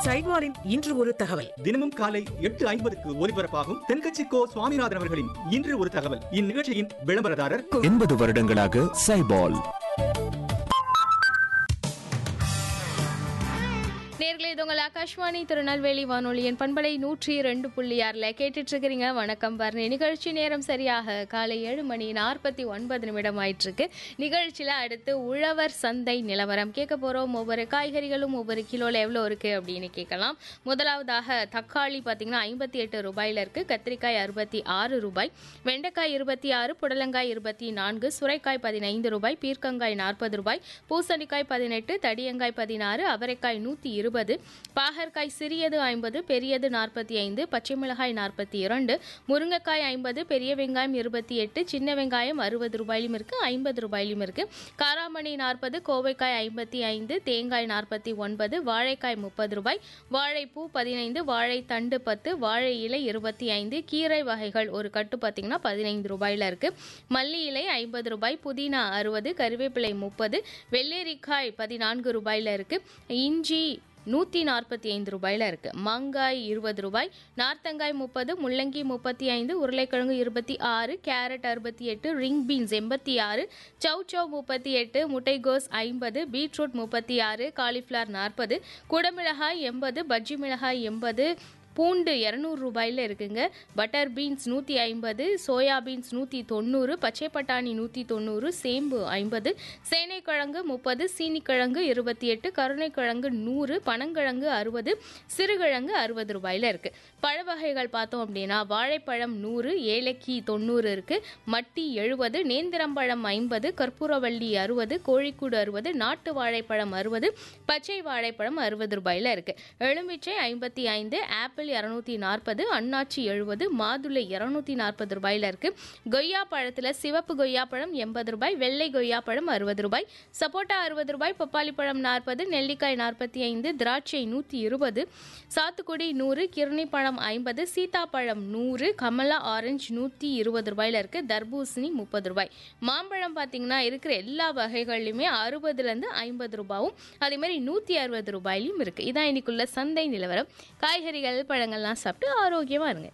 சைவாரின் இன்று ஒரு தகவல் தினமும் காலை எட்டு ஐம்பதுக்கு ஒலிபரப்பாகும் தென்கட்சி கோ சுவாமிநாதன் அவர்களின் இன்று ஒரு தகவல் இந்நிகழ்ச்சியின் விளம்பரதாரர் எண்பது வருடங்களாக சைபால் நேர்களே இது உங்கள் ஆகாஷ்வாணி திருநெல்வேலி வானொலியின் பண்பலை நூற்றி ரெண்டு புள்ளி ஆறில் கேட்டுட்டு இருக்கிறீங்க வணக்கம் பரணி நிகழ்ச்சி நேரம் சரியாக காலை ஏழு மணி நாற்பத்தி ஒன்பது நிமிடம் ஆயிட்டிருக்கு நிகழ்ச்சியில் அடுத்து உழவர் சந்தை நிலவரம் கேட்க போகிறோம் ஒவ்வொரு காய்கறிகளும் ஒவ்வொரு கிலோவில் எவ்வளோ இருக்குது அப்படின்னு கேட்கலாம் முதலாவதாக தக்காளி பார்த்தீங்கன்னா ஐம்பத்தி எட்டு ரூபாயில் இருக்குது கத்திரிக்காய் அறுபத்தி ஆறு ரூபாய் வெண்டைக்காய் இருபத்தி ஆறு புடலங்காய் இருபத்தி நான்கு சுரைக்காய் பதினைந்து ரூபாய் பீர்க்கங்காய் நாற்பது ரூபாய் பூசணிக்காய் பதினெட்டு தடியங்காய் பதினாறு அவரைக்காய் நூற்றி இருபது பாகற்காய் சிறியது ஐம்பது பெரியது நாற்பத்தி ஐந்து பச்சை மிளகாய் நாற்பத்தி இரண்டு முருங்கைக்காய் ஐம்பது பெரிய வெங்காயம் இருபத்தி எட்டு சின்ன வெங்காயம் அறுபது ரூபாயிலும் இருக்கு ஐம்பது ரூபாயிலும் இருக்கு காராமணி நாற்பது கோவைக்காய் ஐம்பத்தி ஐந்து தேங்காய் நாற்பத்தி ஒன்பது வாழைக்காய் முப்பது ரூபாய் வாழைப்பூ பதினைந்து வாழைத்தண்டு பத்து வாழை இலை இருபத்தி ஐந்து கீரை வகைகள் ஒரு கட்டு பார்த்தீங்கன்னா பதினைந்து ரூபாயில இருக்கு மல்லி இலை ஐம்பது ரூபாய் புதினா அறுபது கருவேப்பிலை முப்பது வெள்ளரிக்காய் பதினான்கு ரூபாயில இருக்கு இஞ்சி நூற்றி நாற்பத்தி ஐந்து ரூபாயில் இருக்குது மாங்காய் இருபது ரூபாய் நார்த்தங்காய் முப்பது முள்ளங்கி முப்பத்தி ஐந்து உருளைக்கிழங்கு இருபத்தி ஆறு கேரட் அறுபத்தி எட்டு ரிங் பீன்ஸ் எண்பத்தி ஆறு சவ் சவ் முப்பத்தி எட்டு முட்டைகோஸ் ஐம்பது பீட்ரூட் முப்பத்தி ஆறு காலிஃப்ளவர் நாற்பது குடமிளகாய் எண்பது பஜ்ஜி மிளகாய் எண்பது பூண்டு இரநூறு ரூபாயில் இருக்குங்க பட்டர் பீன்ஸ் நூற்றி ஐம்பது சோயா பீன்ஸ் நூற்றி தொண்ணூறு பச்சை பட்டாணி நூற்றி தொண்ணூறு சேம்பு ஐம்பது சேனைக்கிழங்கு முப்பது சீனிக்கிழங்கு இருபத்தி எட்டு கருணைக்கிழங்கு நூறு பனங்கிழங்கு அறுபது சிறுகிழங்கு அறுபது ரூபாயில் இருக்குது பழ வகைகள் பார்த்தோம் அப்படின்னா வாழைப்பழம் நூறு ஏலக்கி தொண்ணூறு இருக்குது மட்டி எழுபது நேந்திரம்பழம் ஐம்பது கற்பூரவள்ளி அறுபது கோழிக்கூடு அறுபது நாட்டு வாழைப்பழம் அறுபது பச்சை வாழைப்பழம் அறுபது ரூபாயில் இருக்குது எலுமிச்சை ஐம்பத்தி ஐந்து ஆப்பிள் இரநூத்தி நாற்பது அன்னாச்சி எழுபது மாதுளை இரநூத்தி நாற்பது ரூபாயில் இருக்குது கொய்யா பழத்தில் சிவப்பு கொய்யா பழம் எண்பது ரூபாய் வெள்ளை கொய்யா பழம் அறுபது ரூபாய் சப்போட்டா அறுபது ரூபாய் பப்பாளி பழம் நாற்பது நெல்லிக்காய் நாற்பத்தி ஐந்து திராட்சை நூற்றி இருபது சாத்துக்குடி நூறு கிருணி பழம் ஐம்பது சீதாப்பழம் நூறு கமலா ஆரஞ்சு நூற்றி இருபது ரூபாயில் இருக்குது தர்பூசணி முப்பது ரூபாய் மாம்பழம் பார்த்தீங்கன்னா இருக்கிற எல்லா வகைகள்லையுமே அறுபதுலேருந்து ஐம்பது ரூபாயும் அதே மாதிரி நூற்றி அறுபது ரூபாயிலும் இருக்குது இதான் இன்னைக்குள்ள சந்தை நிலவரம் காய்கறிகள் பழங்கள்லாம் சாப்பிட்டு ஆரோக்கியமாக இருங்க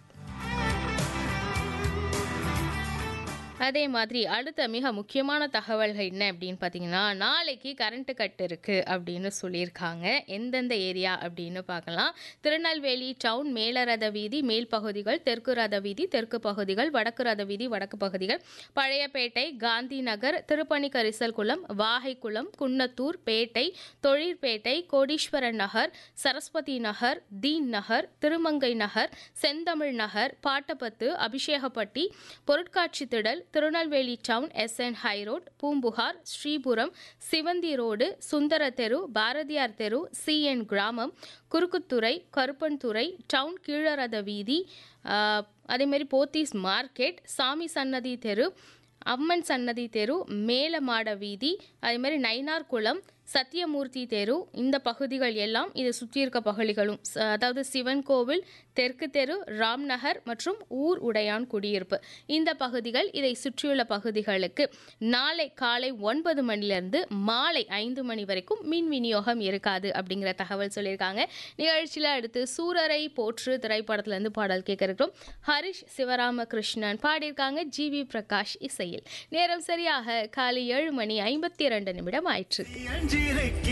அதே மாதிரி அடுத்த மிக முக்கியமான தகவல்கள் என்ன அப்படின்னு பார்த்தீங்கன்னா நாளைக்கு கரண்ட் கட் இருக்குது அப்படின்னு சொல்லியிருக்காங்க எந்தெந்த ஏரியா அப்படின்னு பார்க்கலாம் திருநெல்வேலி டவுன் மேலரத வீதி மேல் பகுதிகள் தெற்கு ரத வீதி தெற்கு பகுதிகள் வடக்கு ரத வீதி வடக்கு பகுதிகள் பழையப்பேட்டை காந்தி நகர் திருப்பணி கரிசல் குளம் வாகைக்குளம் குன்னத்தூர் பேட்டை தொழிற்பேட்டை கோடீஸ்வரன் நகர் சரஸ்வதி நகர் தீன் நகர் திருமங்கை நகர் செந்தமிழ் நகர் பாட்டப்பத்து அபிஷேகப்பட்டி பொருட்காட்சி திடல் Tirunelveli town SN high road Poompuhar Sripuram Sivanthi road Sundara தெரு பாரதியார் தெரு சிஎன் கிராமம் குறுக்குத்துறை கருப்பன்துறை டவுன் கீழரத வீதி ஆஹ், அதேமாரி போத்தீஸ் மார்க்கெட் சாமி சன்னதி தெரு அம்மன் சன்னதி தெரு மேலமாட வீதி அதேமாதிரி நயினார் குளம் சத்தியமூர்த்தி தெரு இந்த பகுதிகள் எல்லாம் இது சுற்றி இருக்க பகுதிகளும் ச- அதாவது சிவன் கோவில் தெற்கு தெரு ராம்நகர் மற்றும் ஊர் உடையான் குடியிருப்பு இந்த பகுதிகள் இதை சுற்றியுள்ள பகுதிகளுக்கு நாளை காலை ஒன்பது மணிலிருந்து மாலை ஐந்து மணி வரைக்கும் மின் விநியோகம் இருக்காது அப்படிங்கிற தகவல் சொல்லியிருக்காங்க நிகழ்ச்சியில் அடுத்து சூரரை போற்று திரைப்படத்திலிருந்து பாடல் கேட்க இருக்கிறோம் ஹரிஷ் சிவராமகிருஷ்ணன் பாடியிருக்காங்க ஜி வி பிரகாஷ் இசையில் நேரம் சரியாக காலை ஏழு மணி ஐம்பத்தி இரண்டு நிமிடம் ஆயிற்று அஞ்சிரைக்கு